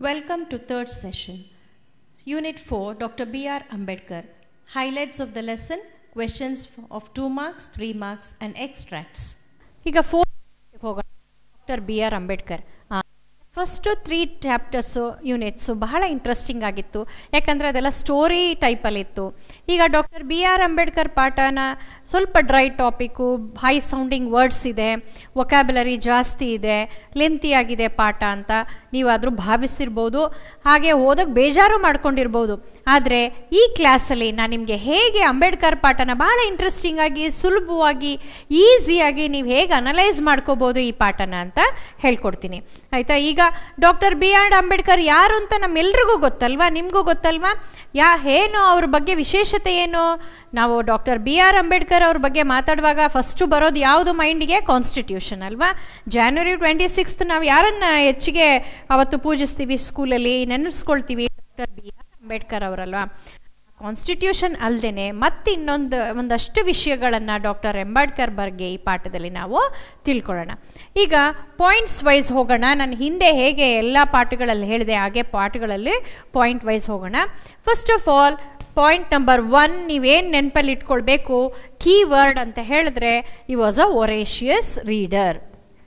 Welcome to third session. Unit 4, Dr. B.R. Ambedkar. Highlights of the lesson, questions of 2 marks, 3 marks and extracts. ಈಗ four ಹೋಗೋಣ doctor B R Ambedkar first three chapters units ಬಹಳ interesting ಆಗಿತ್ತು ಯಾಕಂದರೆ ಅದೆಲ್ಲ story ಟೈಪಲ್ಲಿತ್ತು ಈಗ doctor B R Ambedkar ಪಾಠನ ಸ್ವಲ್ಪ dry topic high sounding words ಇದೆ ವೊಕ್ಯಾಬುಲರಿ ಜಾಸ್ತಿ ಇದೆ ಲೆಂತಿ ಆಗಿದೆ ಪಾಠ ಅಂತ ನೀವಾದರೂ ಭಾವಿಸಿರ್ಬೋದು ಹಾಗೆ ಓದಕ್ಕೆ ಬೇಜಾರು ಮಾಡ್ಕೊಂಡಿರ್ಬೋದು ಆದರೆ ಈ ಕ್ಲಾಸಲ್ಲಿ ನಾನು ನಿಮಗೆ ಹೇಗೆ ಅಂಬೇಡ್ಕರ್ ಪಾಠನ ಭಾಳ ಇಂಟ್ರೆಸ್ಟಿಂಗ್ ಆಗಿ ಸುಲಭವಾಗಿ ಈಸಿಯಾಗಿ ನೀವು ಹೇಗೆ ಅನಲೈಸ್ ಮಾಡ್ಕೋಬೋದು ಈ ಪಾಠನ ಅಂತ ಹೇಳ್ಕೊಡ್ತೀನಿ ಆಯಿತಾ ಈಗ ಡಾಕ್ಟರ್ ಬಿ ಆರ್ ಅಂಬೇಡ್ಕರ್ ಯಾರು ಅಂತ ನಮ್ಮೆಲ್ರಿಗೂ ಗೊತ್ತಲ್ವಾ ನಿಮಗೂ ಗೊತ್ತಲ್ವಾ ಯಾ ಏನು ಅವ್ರ ಬಗ್ಗೆ ವಿಶೇಷತೆ ಏನು ನಾವು ಡಾಕ್ಟರ್ ಬಿ ಆರ್ ಅಂಬೇಡ್ಕರ್ ಅವ್ರ ಬಗ್ಗೆ ಮಾತಾಡುವಾಗ ಫಸ್ಟು ಬರೋದು ಯಾವುದು ಮೈಂಡಿಗೆ ಕಾನ್ಸ್ಟಿಟ್ಯೂಷನ್ ಅಲ್ವಾ ಜಾನ್ವರಿ ಟ್ವೆಂಟಿ ಸಿಕ್ಸ್ತ್ ನಾವು ಯಾರನ್ನ ಹೆಚ್ಚಿಗೆ ಅವತ್ತು ಪೂಜಿಸ್ತೀವಿ ಸ್ಕೂಲಲ್ಲಿ ನೆನೆಸ್ಕೊಳ್ತೀವಿ ಡಾಕ್ಟರ್ ಬಿ ಆರ್ ಅಂಬೇಡ್ಕರ್ ಅವರಲ್ವಾ ಕಾನ್ಸ್ಟಿಟ್ಯೂಷನ್ ಅಲ್ಲದೆ ಮತ್ತೆ ಇನ್ನೊಂದು ಒಂದಷ್ಟು ವಿಷಯಗಳನ್ನು ಡಾಕ್ಟರ್ ಅಂಬೇಡ್ಕರ್ ಬಗ್ಗೆ ಈ ಪಾಠದಲ್ಲಿ ನಾವು ತಿಳ್ಕೊಳ್ಳೋಣ ಈಗ ಪಾಯಿಂಟ್ಸ್ ವೈಸ್ ಹೋಗೋಣ ನಾನು ಹಿಂದೆ ಹೇಗೆ ಎಲ್ಲ ಪಾಠಗಳಲ್ಲಿ ಹೇಳಿದೆ ಹಾಗೆ ಪಾಠಗಳಲ್ಲಿ ಪಾಯಿಂಟ್ ವೈಸ್ ಹೋಗೋಣ first of all point number one ನೀವೇನು ನೆನಪಲ್ಲಿ ಇಟ್ಕೊಳ್ಬೇಕು ಕೀ ವರ್ಡ್ ಅಂತ ಹೇಳಿದ್ರೆ he was a voracious reader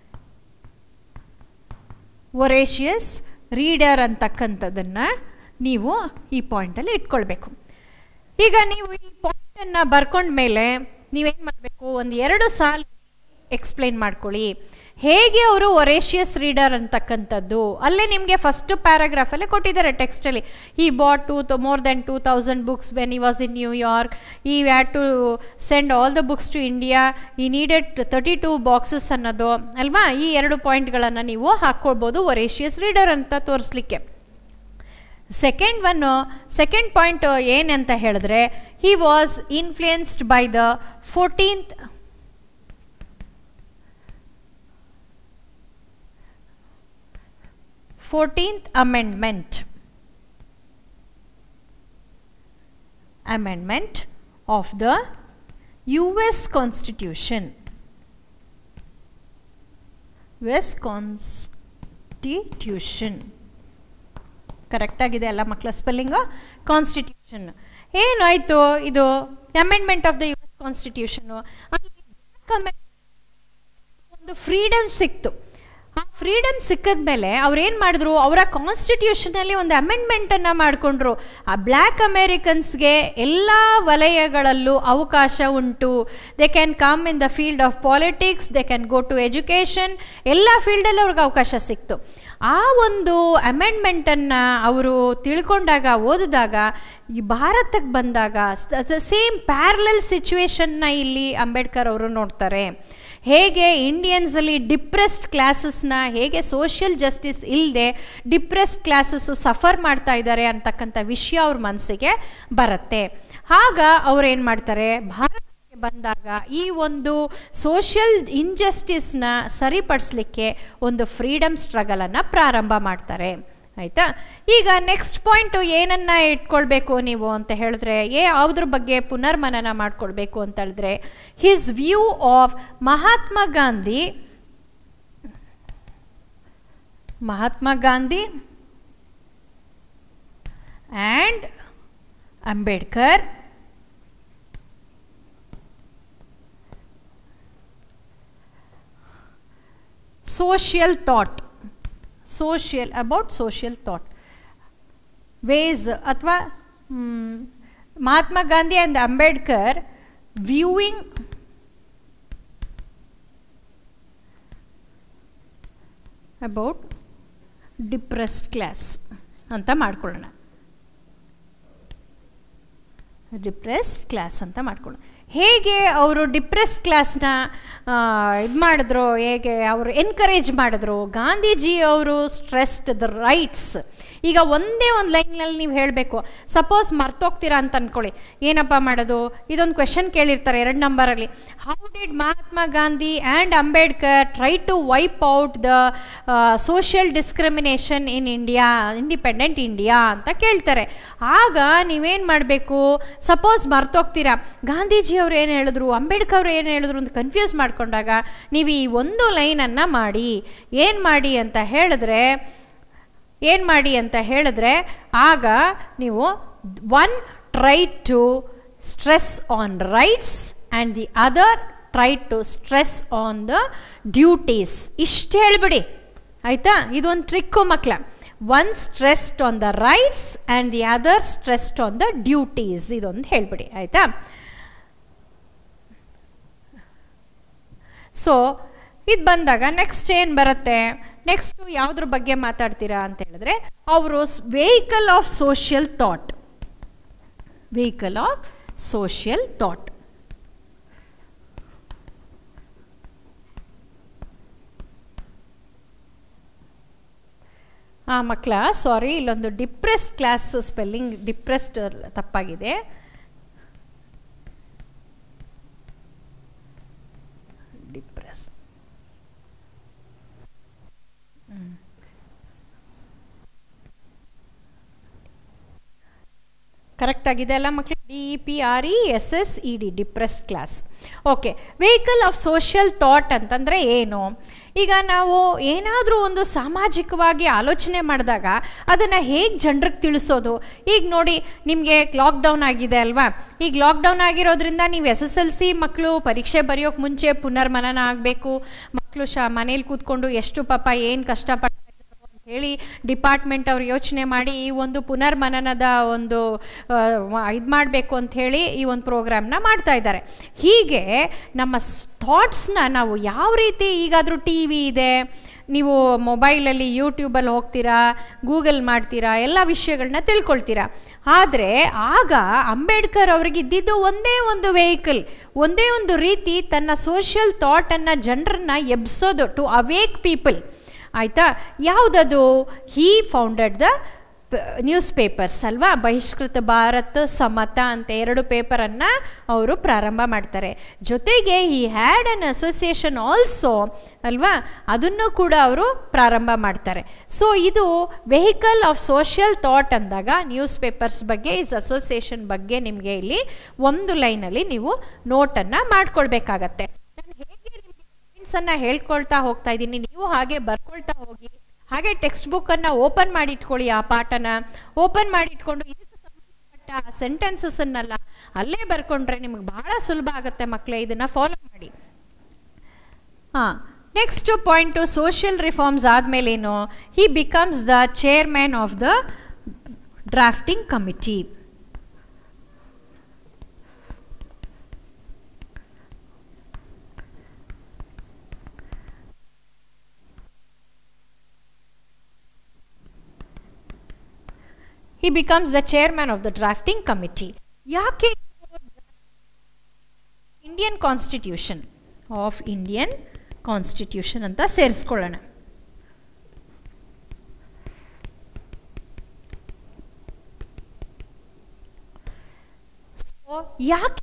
voracious reader ಅಂತಕ್ಕಂಥದ್ದನ್ನು ನೀವು ಈ ಪಾಯಿಂಟಲ್ಲಿ ಇಟ್ಕೊಳ್ಬೇಕು ಈಗ ನೀವು ಈ ಪಾಯಿಂಟನ್ನು ಬರ್ಕೊಂಡ್ಮೇಲೆ ನೀವೇನು ಮಾಡಬೇಕು ಒಂದು ಎರಡು ಸಾಲ ಎಕ್ಸ್ಪ್ಲೈನ್ ಮಾಡ್ಕೊಳ್ಳಿ ಹೇಗೆ ಅವರು ಒರೇಷಿಯಸ್ ರೀಡರ್ ಅಂತಕ್ಕಂಥದ್ದು ಅಲ್ಲೇ ನಿಮಗೆ ಫಸ್ಟ್ ಪ್ಯಾರಾಗ್ರಾಫಲ್ಲೇ ಕೊಟ್ಟಿದ್ದಾರೆ ಟೆಕ್ಸ್ಟಲ್ಲಿ he bought two more than two thousand books when he was in New York he what to send all the books to India he needed thirty two boxes ಅನ್ನೋದು ಅಲ್ವಾ ಈ ಎರಡು ಪಾಯಿಂಟ್ಗಳನ್ನು ನೀವು ಹಾಕ್ಕೊಳ್ಬೋದು ಒರೇಷಿಯಸ್ ರೀಡರ್ ಅಂತ ತೋರಿಸ್ಲಿಕ್ಕೆ ಸೆಕೆಂಡ್ ಒನ್ನು ಸೆಕೆಂಡ್ ಪಾಯಿಂಟ್ ಏನಂತ ಹೇಳಿದ್ರೆ he was influenced by the fourteenth fourteenth amendment amendment of the U S constitution U S constitution ಕರೆಕ್ಟಾಗಿದೆ ಎಲ್ಲ ಮಕ್ಕಳ ಸ್ಪೆಲ್ಲಿಂಗು ಕಾನ್ಸ್ಟಿಟ್ಯೂಷನ್ ಏನಾಯಿತು ಇದು amendment of the U S constitution ಒಂದು ಫ್ರೀಡಮ್ ಸಿಕ್ತು ಆ ಫ್ರೀಡಮ್ ಸಿಕ್ಕಿದ ಮೇಲೆ ಅವ್ರು ಏನು ಮಾಡಿದ್ರು ಅವರ ಕಾನ್ಸ್ಟಿಟ್ಯೂಷನಲ್ಲಿ ಒಂದು ಅಮೆಂಡ್ಮೆಂಟನ್ನು ಮಾಡಿಕೊಂಡ್ರು ಆ ಬ್ಲ್ಯಾಕ್ ಅಮೇರಿಕನ್ಸ್ಗೆ ಎಲ್ಲ ವಲಯಗಳಲ್ಲೂ ಅವಕಾಶ ಉಂಟು they can come in the field of politics they can go to education ಎಲ್ಲ ಫೀಲ್ಡಲ್ಲಿ ಅವ್ರಿಗೆ ಅವಕಾಶ ಸಿಕ್ತು ಆ ಒಂದು ಅಮೆಂಡ್ಮೆಂಟನ್ನು ಅವರು ತಿಳ್ಕೊಂಡಾಗ ಓದಿದಾಗ ಈ ಭಾರತಕ್ಕೆ ಬಂದಾಗ ಸೇಮ್ ಪ್ಯಾರಲಲ್ ಸಿಚುವೇಶನ್ನ ಇಲ್ಲಿ ಅಂಬೇಡ್ಕರ್ ಅವರು ನೋಡ್ತಾರೆ ಹೇಗೆ ಇಂಡಿಯನ್ಸಲ್ಲಿ ಡಿಪ್ರೆಸ್ಡ್ ಕ್ಲಾಸಸ್ನ ಹೇಗೆ ಸೋಷಿಯಲ್ ಜಸ್ಟಿಸ್ ಇಲ್ಲದೆ ಡಿಪ್ರೆಸ್ಡ್ ಕ್ಲಾಸಸ್ಸು ಸಫರ್ ಮಾಡ್ತಾ ಇದ್ದಾರೆ ಅಂತಕ್ಕಂಥ ವಿಷಯ ಅವ್ರ ಮನಸ್ಸಿಗೆ ಬರುತ್ತೆ ಆಗ ಅವ್ರು ಏನು ಮಾಡ್ತಾರೆ ಭಾರತಕ್ಕೆ ಬಂದಾಗ ಈ ಒಂದು ಸೋಷಿಯಲ್ ಇನ್ಜಸ್ಟಿಸ್ನ ಸರಿಪಡಿಸ್ಲಿಕ್ಕೆ ಒಂದು ಫ್ರೀಡಮ್ ಸ್ಟ್ರಗಲನ್ನು ಪ್ರಾರಂಭ ಮಾಡ್ತಾರೆ ಆಯಿತಾ ಈಗ ನೆಕ್ಸ್ಟ್ ಪಾಯಿಂಟು ಏನನ್ನ ಇಟ್ಕೊಳ್ಬೇಕು ನೀವು ಅಂತ ಹೇಳಿದ್ರೆ ಏ ಯಾವುದ್ರ ಬಗ್ಗೆ ಪುನರ್ಮನನ ಮಾಡ್ಕೊಳ್ಬೇಕು ಅಂತ ಹೇಳಿದ್ರೆ his view of Mahatma Gandhi Mahatma Gandhi and Ambedkar social thought social about social thought ways ಅಥವಾ Mahatma Gandhi and Ambedkar viewing about depressed class ಅಂತ ಮಾಡ್ಕೊಳ್ಳೋಣ ಡಿಪ್ರೆಸ್ಡ್ ಕ್ಲಾಸ್ ಅಂತ ಮಾಡ್ಕೊಳ್ಳೋಣ ಹೇಗೆ ಅವರು ಡಿಪ್ರೆಸ್ಡ್ ಕ್ಲಾಸ್ನ ಇದು ಮಾಡಿದ್ರು ಹೇಗೆ ಅವರು ಎನ್ಕರೇಜ್ ಮಾಡಿದ್ರು ಗಾಂಧೀಜಿ ಅವರು ಸ್ಟ್ರೆಸ್ಡ್ ದ ರೈಟ್ಸ್ ಈಗ ಒಂದೇ ಒಂದು ಲೈನ್ನಲ್ಲಿ ನೀವು ಹೇಳಬೇಕು ಸಪೋಸ್ ಮರ್ತೋಗ್ತೀರಾ ಅಂತ ಅಂದ್ಕೊಳ್ಳಿ ಏನಪ್ಪ ಮಾಡೋದು ಇದೊಂದು ಕ್ವೆಶನ್ ಕೇಳಿರ್ತಾರೆ ಎರಡು ನಂಬರಲ್ಲಿ how did Mahatma Gandhi and Ambedkar try to wipe out the social discrimination in India independent India ಅಂತ ಕೇಳ್ತಾರೆ ಆಗ ನೀವೇನು ಮಾಡಬೇಕು ಸಪೋಸ್ ಮರ್ತೋಗ್ತೀರಾ ಗಾಂಧೀಜಿ ಅವ್ರು ಏನು ಹೇಳಿದ್ರು ಅಂಬೇಡ್ಕರ್ ಅವ್ರು ಏನು ಹೇಳಿದ್ರು ಅಂತ ಕನ್ಫ್ಯೂಸ್ ಮಾಡಿಕೊಂಡಾಗ ನೀವು ಈ ಒಂದು ಲೈನನ್ನು ಮಾಡಿ ಏನು ಮಾಡಿ ಅಂತ ಹೇಳಿದ್ರೆ ಏನು ಮಾಡಿ ಅಂತ ಹೇಳಿದ್ರೆ ಆಗ ನೀವು one try to stress on rights and the other try to stress on the duties ಇಷ್ಟು ಹೇಳಿಬಿಡಿ ಆಯಿತಾ ಇದೊಂದು ಟ್ರಿಕ್ಕು ಮಕ್ಕಳ one stressed on the rights and the other stressed on the duties ಇದೊಂದು ಹೇಳಿಬಿಡಿ ಆಯಿತಾ ಸೊ ಇದು ಬಂದಾಗ ನೆಕ್ಸ್ಟ್ ಏನು ಬರುತ್ತೆ ನೆಕ್ಸ್ಟು ಯಾವುದ್ರ ಬಗ್ಗೆ ಮಾತಾಡ್ತೀರಾ ಅಂತ ಹೇಳಿದ್ರೆ ಅವರು vehicle of social thought vehicle of social thought ಹಾಂ ಮಕ್ಕಳ ಸಾರಿ ಇಲ್ಲೊಂದು ಡಿಪ್ರೆಸ್ಡ್ ಕ್ಲಾಸ್ ಸ್ಪೆಲ್ಲಿಂಗ್ ಡಿಪ್ರೆಸ್ಡ್ ತಪ್ಪಾಗಿದೆ ಡಿಪ್ರೆಸ್ ಕರೆಕ್ಟ್ ಆಗಿದೆ ಅಲ್ಲ ಮಕ್ಕಳು D E P R E S S E D depressed class okay vehicle of social thought ಅಂತಂದರೆ ಏನು ಈಗ ನಾವು ಏನಾದರೂ ಒಂದು ಸಾಮಾಜಿಕವಾಗಿ ಆಲೋಚನೆ ಮಾಡಿದಾಗ ಅದನ್ನು ಹೇಗೆ ಜನರಿಗೆ ತಿಳಿಸೋದು ಈಗ ನೋಡಿ ನಿಮಗೆ ಲಾಕ್ಡೌನ್ ಆಗಿದೆ ಅಲ್ವಾ ಈಗ ಲಾಕ್ಡೌನ್ ಆಗಿರೋದ್ರಿಂದ ನೀವು ಎಸ್ ಎಸ್ ಎಲ್ ಸಿ ಮಕ್ಕಳು ಪರೀಕ್ಷೆ ಬರೆಯೋಕ್ಕೆ ಮುಂಚೆ ಪುನರ್ಮನನ ಆಗಬೇಕು ಮಕ್ಕಳು ಶಾ ಮನೇಲಿ ಕೂತ್ಕೊಂಡು ಎಷ್ಟು ಪಾಪ ಏನು ಕಷ್ಟಪಟ್ಟು ಹೇಳಿ ಡಿಪಾರ್ಟ್ಮೆಂಟ್ ಅವ್ರು ಯೋಚನೆ ಮಾಡಿ ಈ ಒಂದು ಪುನರ್ಮನನದ ಒಂದು ಇದು ಮಾಡಬೇಕು ಅಂತ ಹೇಳಿ ಈ ಒಂದು ಪ್ರೋಗ್ರಾಮ್ನ ಮಾಡ್ತಾ ಇದ್ದಾರೆ ಹೀಗೆ ನಮ್ಮ ಥಾಟ್ಸ್ನ ನಾವು ಯಾವ ರೀತಿ ಈಗಾದರೂ ಟಿ ವಿ ಇದೆ ನೀವು ಮೊಬೈಲಲ್ಲಿ ಯೂಟ್ಯೂಬಲ್ಲಿ ಹೋಗ್ತೀರಾ ಗೂಗಲ್ ಮಾಡ್ತೀರಾ ಎಲ್ಲ ವಿಷಯಗಳನ್ನ ತಿಳ್ಕೊಳ್ತೀರಾ ಆದರೆ ಆಗ ಅಂಬೇಡ್ಕರ್ ಅವ್ರಿಗೆ ಇದ್ದಿದ್ದು ಒಂದೇ ಒಂದು ವೆಹಿಕಲ್ ಒಂದೇ ಒಂದು ರೀತಿ ತನ್ನ ಸೋಷಿಯಲ್ ಥಾಟನ್ನು ಜನರನ್ನ ಎಬ್ಸೋದು ಟು ಅವೇಕ್ ಪೀಪಲ್ ಆಯಿತಾ ಯಾವುದದು he founded the news papers ಅಲ್ವಾ ಬಹಿಷ್ಕೃತ ಭಾರತ್ ಸಮತ ಅಂತ ಎರಡು ಪೇಪರನ್ನು ಅವರು ಪ್ರಾರಂಭ ಮಾಡ್ತಾರೆ ಜೊತೆಗೆ he had an association also ಅಲ್ವಾ ಅದನ್ನು ಕೂಡ ಅವರು ಪ್ರಾರಂಭ ಮಾಡ್ತಾರೆ ಸೊ ಇದು ವೆಹಿಕಲ್ ಆಫ್ ಸೋಷಿಯಲ್ ಥಾಟ್ ಅಂದಾಗ ನ್ಯೂಸ್ ಪೇಪರ್ಸ್ ಬಗ್ಗೆ ಇಸ್ ಅಸೋಸಿಯೇಷನ್ ಬಗ್ಗೆ ನಿಮಗೆ ಇಲ್ಲಿ ಒಂದು ಲೈನಲ್ಲಿ ನೀವು ನೋಟನ್ನು ಮಾಡ್ಕೊಳ್ಬೇಕಾಗತ್ತೆ ನಾನು ಹೇಗೆ ನಿಮಗೆ ಪಾಯಿಂಟ್ಸನ್ನು ಹೇಳ್ಕೊಳ್ತಾ ಹೋಗ್ತಾ ಇದ್ದೀನಿ ನೀವು ಹಾಗೆ ಬರ್ಕೊಳ್ತಾ ಹೋಗಿ ಹಾಗೆ ಟೆಕ್ಸ್ಟ್ ಬುಕ್ಕನ್ನು ಓಪನ್ ಮಾಡಿ ಇಟ್ಕೊಳ್ಳಿ ಆ ಪಾಠನ ಓಪನ್ ಮಾಡಿ ಇಟ್ಕೊಂಡು ಇದಕ್ಕೆ ಸಂಬಂಧಪಟ್ಟ ಸೆಂಟೆನ್ಸಸ್ಸನ್ನೆಲ್ಲ ಅಲ್ಲೇ ಬರ್ಕೊಂಡ್ರೆ ನಿಮಗೆ ಬಹಳ ಸುಲಭ ಆಗುತ್ತೆ ಮಕ್ಕಳೇ ಇದನ್ನು ಫಾಲೋ ಮಾಡಿ ಹಾಂ ನೆಕ್ಸ್ಟ್ ಪಾಯಿಂಟು ಸೋಷಿಯಲ್ ರಿಫಾರ್ಮ್ಸ್ ಆದಮೇಲೇನು he becomes the chairman of the drafting committee he becomes the chairman of the drafting committee ಯಾಕೆ Indian constitution of Indian constitution ಅಂತ ಸೇರಿಸ್ಕೊಳ್ಳೋಣ ಸೊ ಯಾಕೆ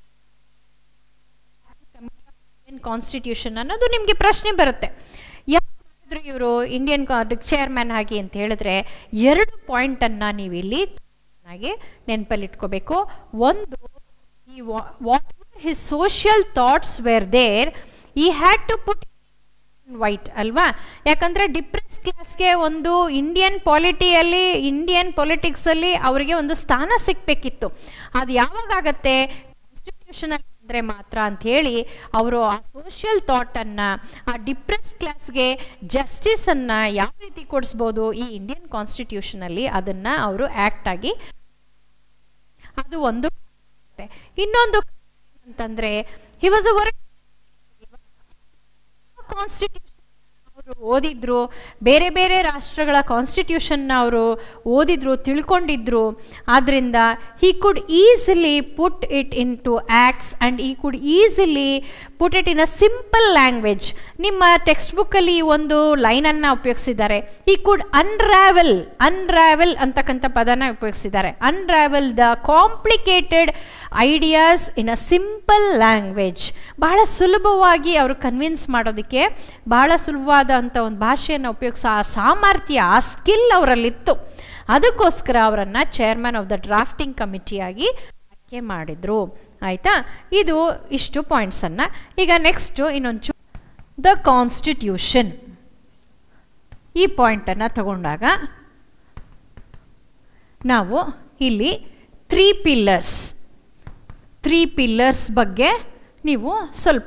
ಕಾನ್ಸ್ಟಿಟ್ಯೂಷನ್ ಅನ್ನೋದು ನಿಮಗೆ ಪ್ರಶ್ನೆ ಬರುತ್ತೆ ಯಾಕೆ ಮಾಡಿದ್ರು ಇವರು ಇಂಡಿಯನ್ ಚೇರ್ಮ್ಯಾನ್ ಆಗಿ ಅಂತ ಹೇಳಿದ್ರೆ ಎರಡು ಪಾಯಿಂಟನ್ನು ನೀವು ಇಲ್ಲಿ ಚೆನ್ನಾಗಿ ನೆನಪಲ್ಲಿಟ್ಕೋಬೇಕು ಒಂದು ಈ what his social thoughts were there he had to put weight ಅಲ್ವಾ ಯಾಕಂದರೆ ಡಿಪ್ರೆಸ್ ಕ್ಲಾಸ್ಗೆ ಒಂದು ಇಂಡಿಯನ್ ಪಾಲಿಟಿಯಲ್ಲಿ ಇಂಡಿಯನ್ ಪೊಲಿಟಿಕ್ಸಲ್ಲಿ ಅವರಿಗೆ ಒಂದು ಸ್ಥಾನ ಸಿಗಬೇಕಿತ್ತು ಅದು ಯಾವಾಗತ್ತೆ ಕಾನ್ಸ್ಟಿಟ್ಯೂಷನಲ್ ಅಂದರೆ ಮಾತ್ರ ಅಂತ ಹೇಳಿ ಅವರು ಆ ಸೋಷಿಯಲ್ ಥಾಟನ್ನು ಆ ಡಿಪ್ರೆಸ್ ಕ್ಲಾಸ್ಗೆ ಜಸ್ಟಿಸನ್ನು ಯಾವ ರೀತಿ ಕೊಡಿಸ್ಬೋದು ಈ ಇಂಡಿಯನ್ ಕಾನ್ಸ್ಟಿಟ್ಯೂಷನಲ್ಲಿ ಅದನ್ನು ಅವರು ಆ್ಯಕ್ಟ್ ಆಗಿ ಅದು ಒಂದು ಇನ್ನೊಂದು ಅಂತಂದರೆ he was a work constitution ಅವರು ಓದಿದ್ರು ಬೇರೆ ಬೇರೆ ರಾಷ್ಟ್ರಗಳ ಕಾನ್ಸ್ಟಿಟ್ಯೂಷನ್ನ ಅವರು ಓದಿದ್ರು ತಿಳ್ಕೊಂಡಿದ್ರು ಆದ್ದರಿಂದ he could easily put it into acts and he could easily put it in a simple language ನಿಮ್ಮ ಟೆಕ್ಸ್ಟ್ ಬುಕ್ಕಲ್ಲಿ ಒಂದು ಲೈನನ್ನು ಉಪಯೋಗಿಸಿದ್ದಾರೆ ಈ ಕುಡ್ ಅನ್ರಾವೆಲ್ ಅನ್ರಾವೆಲ್ ಅಂತಕ್ಕಂಥ ಪದನ ಉಪಯೋಗಿಸಿದ್ದಾರೆ unravel the complicated ideas in a simple language ಬಹಳ ಸುಲಭವಾಗಿ ಅವರು ಕನ್ವಿನ್ಸ್ ಮಾಡೋದಕ್ಕೆ ಬಹಳ ಸುಲಭವಾದ ಅಂಥ ಒಂದು ಭಾಷೆಯನ್ನು ಉಪಯೋಗಿಸೋ ಆ ಸಾಮರ್ಥ್ಯ ಆ ಸ್ಕಿಲ್ ಅವರಲ್ಲಿತ್ತು ಅದಕ್ಕೋಸ್ಕರ ಅವರನ್ನು ಚೇರ್ಮನ್ ಆಫ್ ದ ಡ್ರಾಫ್ಟಿಂಗ್ ಕಮಿಟಿಯಾಗಿ ಆಯ್ಕೆ ಮಾಡಿದರು ಆಯಿತಾ ಇದು ಇಷ್ಟು ಪಾಯಿಂಟ್ಸನ್ನು ಈಗ ನೆಕ್ಸ್ಟು ಇನ್ನೊಂಚು ದ ಕಾನ್ಸ್ಟಿಟ್ಯೂಷನ್ ಈ ಪಾಯಿಂಟನ್ನು ತಗೊಂಡಾಗ ನಾವು ಇಲ್ಲಿ ತ್ರೀ ಪಿಲ್ಲರ್ಸ್ ತ್ರೀ ಪಿಲ್ಲರ್ಸ್ ಬಗ್ಗೆ ನೀವು ಸ್ವಲ್ಪ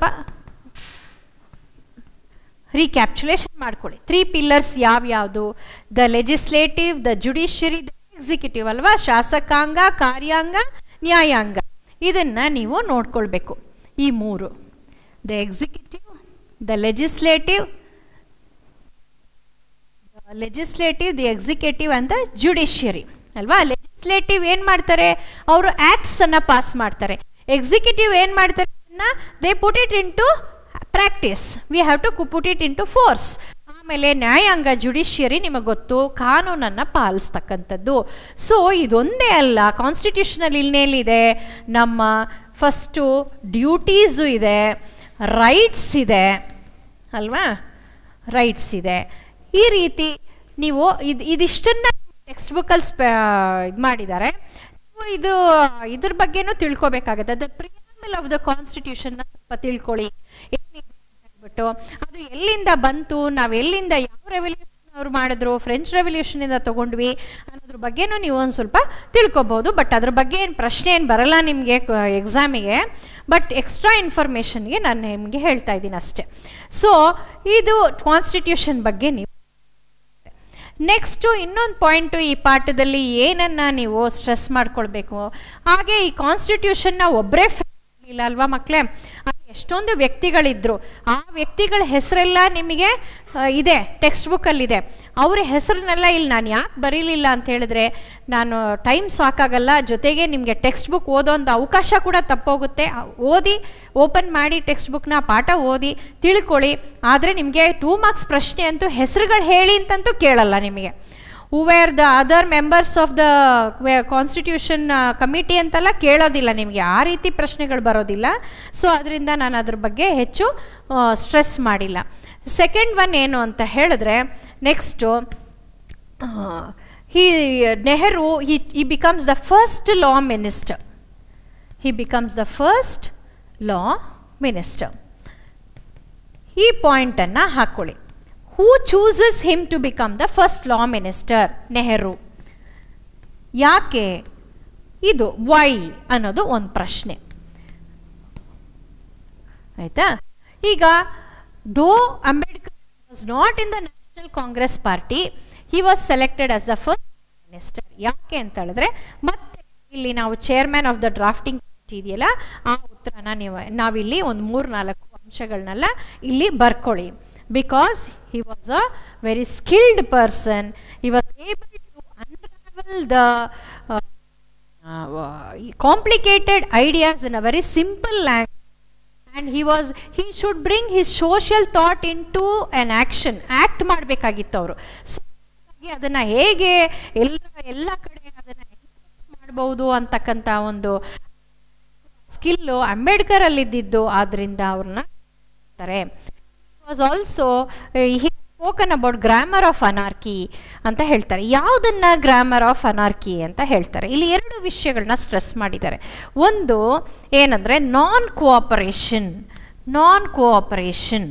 ರೀಕ್ಯಾಪ್ಚುಲೇಷನ್ ಮಾಡ್ಕೊಳ್ಳಿ ತ್ರೀ ಪಿಲ್ಲರ್ಸ್ ಯಾವ್ಯಾವುದು the legislative the judiciary the executive ಅಲ್ವಾ ಶಾಸಕಾಂಗ ಕಾರ್ಯಾಂಗ ನ್ಯಾಯಾಂಗ ಇದನ್ನು ನೀವು ನೋಡ್ಕೊಳ್ಬೇಕು ಈ ಮೂರು the executive the legislative legislative the executive ಅಂತ ಜುಡಿಷಿಯರಿ ಅಲ್ವಾ ಲೆಜಿಸ್ಲೇಟಿವ್ ಏನು ಮಾಡ್ತಾರೆ ಅವರು ಆ್ಯಕ್ಟ್ಸನ್ನು ಪಾಸ್ ಮಾಡ್ತಾರೆ ಎಕ್ಸಿಕ್ಯೂಟಿವ್ ಏನು ಮಾಡ್ತಾರೆ they put it into practice we have to put it into force ಆಮೇಲೆ ನ್ಯಾಯಾಂಗ ಜುಡಿಷಿಯರಿ ನಿಮಗೆ ಗೊತ್ತು ಕಾನೂನನ್ನು ಪಾಲಿಸ್ತಕ್ಕಂಥದ್ದು ಸೊ ಇದೊಂದೇ ಅಲ್ಲ ಕಾನ್ಸ್ಟಿಟ್ಯೂಷನಲ್ ಇನ್ನೇಲಿದೆ ನಮ್ಮ ಫಸ್ಟು ಡ್ಯೂಟೀಸು ಇದೆ ರೈಟ್ಸ್ ಇದೆ ಅಲ್ವಾ ರೈಟ್ಸ್ ಇದೆ ಈ ರೀತಿ ನೀವು ಇದು ಇದಿಷ್ಟನ್ನು ಟೆಕ್ಸ್ಟ್ ಬುಕ್ಕಲ್ಲಿ ಸ್ಪ ಇದು ಮಾಡಿದ್ದಾರೆ ನೀವು ಇದು ಇದ್ರ ಬಗ್ಗೆನೂ ತಿಳ್ಕೊಬೇಕಾಗತ್ತೆ ದ ಪ್ರಿಯಾಮಲ್ ಆಫ್ ದ ಕಾನ್ಸ್ಟಿಟ್ಯೂಷನ್ನ ಸ್ವಲ್ಪ ತಿಳ್ಕೊಳ್ಳಿ ಏನಿದೆ ಅಂತ ಹೇಳ್ಬಿಟ್ಟು ಅದು ಎಲ್ಲಿಂದ ಬಂತು ನಾವು ಎಲ್ಲಿಂದ ಯಾವ ರೆವಲ್ಯೂಷನ್ ಅವ್ರು ಮಾಡಿದ್ರು ಫ್ರೆಂಚ್ ರೆವಲ್ಯೂಷನಿಂದ ತೊಗೊಂಡ್ವಿ ಅನ್ನೋದ್ರ ಬಗ್ಗೆನೂ ನೀವು ಒಂದು ಸ್ವಲ್ಪ ತಿಳ್ಕೊಬೋದು ಬಟ್ ಅದ್ರ ಬಗ್ಗೆ ಏನು ಪ್ರಶ್ನೆ ಏನು ಬರಲ್ಲ ನಿಮಗೆ ಎಕ್ಸಾಮಿಗೆ ಬಟ್ ಎಕ್ಸ್ಟ್ರಾ ಇನ್ಫಾರ್ಮೇಷನ್ಗೆ ನಾನು ನಿಮಗೆ ಹೇಳ್ತಾ ಇದ್ದೀನಿ ಅಷ್ಟೆ ಸೊ ಇದು ಕಾನ್ಸ್ಟಿಟ್ಯೂಷನ್ ಬಗ್ಗೆ ನೀವು ನೆಕ್ಸ್ಟು ಇನ್ನೊಂದು ಪಾಯಿಂಟು ಈ ಪಾಠದಲ್ಲಿ ಏನನ್ನ ನೀವು ಸ್ಟ್ರೆಸ್ ಮಾಡ್ಕೊಳ್ಬೇಕು ಹಾಗೆ ಈ ಕಾನ್ಸ್ಟಿಟ್ಯೂಷನ್ನ ಒಬ್ಬರೇ ಇಲ್ಲ ಅಲ್ವಾ ಮಕ್ಕಳೇ ಅಲ್ಲಿ ಎಷ್ಟೊಂದು ವ್ಯಕ್ತಿಗಳಿದ್ರು ಆ ವ್ಯಕ್ತಿಗಳ ಹೆಸರೆಲ್ಲ ನಿಮಗೆ ಆ, ಇದೆ ಟೆಕ್ಸ್ಟ್ ಬುಕ್ಕಲ್ಲಿದೆ ಅವ್ರ ಹೆಸರನ್ನೆಲ್ಲ ಇಲ್ಲಿ ನಾನು ಯಾಕೆ ಬರೀಲಿಲ್ಲ ಅಂತ ಹೇಳಿದ್ರೆ ನಾನು ಟೈಮ್ ಸಾಕಾಗಲ್ಲ ಜೊತೆಗೆ ನಿಮಗೆ ಟೆಕ್ಸ್ಟ್ ಬುಕ್ ಓದೋ ಒಂದು ಅವಕಾಶ ಕೂಡ ತಪ್ಪೋಗುತ್ತೆ ಆ, ಓದಿ ಓಪನ್ ಮಾಡಿ ಟೆಕ್ಸ್ಟ್ ಬುಕ್ನ ಪಾಠ ಓದಿ ತಿಳ್ಕೊಳ್ಳಿ ಆದರೆ ನಿಮಗೆ ಟೂ ಮಾರ್ಕ್ಸ್ ಪ್ರಶ್ನೆ ಅಂತೂ ಹೆಸರುಗಳು ಹೇಳಿ ಅಂತಂತೂ ಕೇಳಲ್ಲ ನಿಮಗೆ who were the other members of the constitution committee ಅಂತೆಲ್ಲ ಕೇಳೋದಿಲ್ಲ ನಿಮಗೆ ಆ ರೀತಿ ಪ್ರಶ್ನೆಗಳು ಬರೋದಿಲ್ಲ ಸೊ ಅದರಿಂದ ನಾನು ಅದ್ರ ಬಗ್ಗೆ ಹೆಚ್ಚು ಸ್ಟ್ರೆಸ್ ಮಾಡಿಲ್ಲ ಸೆಕೆಂಡ್ ಒನ್ ಏನು ಅಂತ ಹೇಳಿದ್ರೆ next he Nehru he he becomes the first law minister he becomes the first law minister ಈ ಪಾಯಿಂಟನ್ನು ಹಾಕ್ಕೊಳ್ಳಿ who chooses him to become the first law minister Nehru ಯಾಕೆ ಇದು ವೈ ಅನ್ನೋದು ಒಂದು ಪ್ರಶ್ನೆ ಆಯ್ತಾ ಈಗ though Ambedkar was not in the National Congress party he was selected as the first minister ಯಾಕೆ ಅಂತ ಹೇಳಿದ್ರೆ ಮತ್ತೆ ಇಲ್ಲಿ ನಾವು ಚೇರ್ಮನ್ ಆಫ್ ದ ಡ್ರಾಫ್ಟಿಂಗ್ ಇದೆಯಲ್ಲ ಆ ಉತ್ತರನ ನೀವು ನಾವಿಲ್ಲಿ ಒಂದು ಮೂರು ನಾಲ್ಕು ಅಂಶಗಳನ್ನೆಲ್ಲ ಇಲ್ಲಿ ಬರ್ಕೊಳ್ಳಿ because he was a very skilled person he was able to unravel the complicated ideas in a very simple language and he was he should bring his social thought into an action act ಮಾಡಬೇಕಾಗಿತ್ತು ಅವರು so ಅದನ್ನು ಹೇಗೆ ಎಲ್ಲ ಎಲ್ಲ ಕಡೆ ಅದನ್ನು ಮಾಡ್ಬೋದು ಅಂತಕ್ಕಂಥ ಒಂದು ಸ್ಕಿಲ್ಲು ಅಂಬೇಡ್ಕರಲ್ಲಿದ್ದಿದ್ದು ಆದ್ದರಿಂದ ಅವ್ರನ್ನ ತಾರೆ was also he spoken about grammar of anarchy ಅಂತ ಹೇಳ್ತಾರೆ ಯಾವುದನ್ನ ಗ್ರಾಮರ್ ಆಫ್ ಅನಾರ್ಕಿ ಅಂತ ಹೇಳ್ತಾರೆ ಇಲ್ಲಿ ಎರಡು ವಿಷಯಗಳನ್ನ ಸ್ಟ್ರೆಸ್ ಮಾಡಿದ್ದಾರೆ ಒಂದು ಏನಂದರೆ non cooperation non cooperation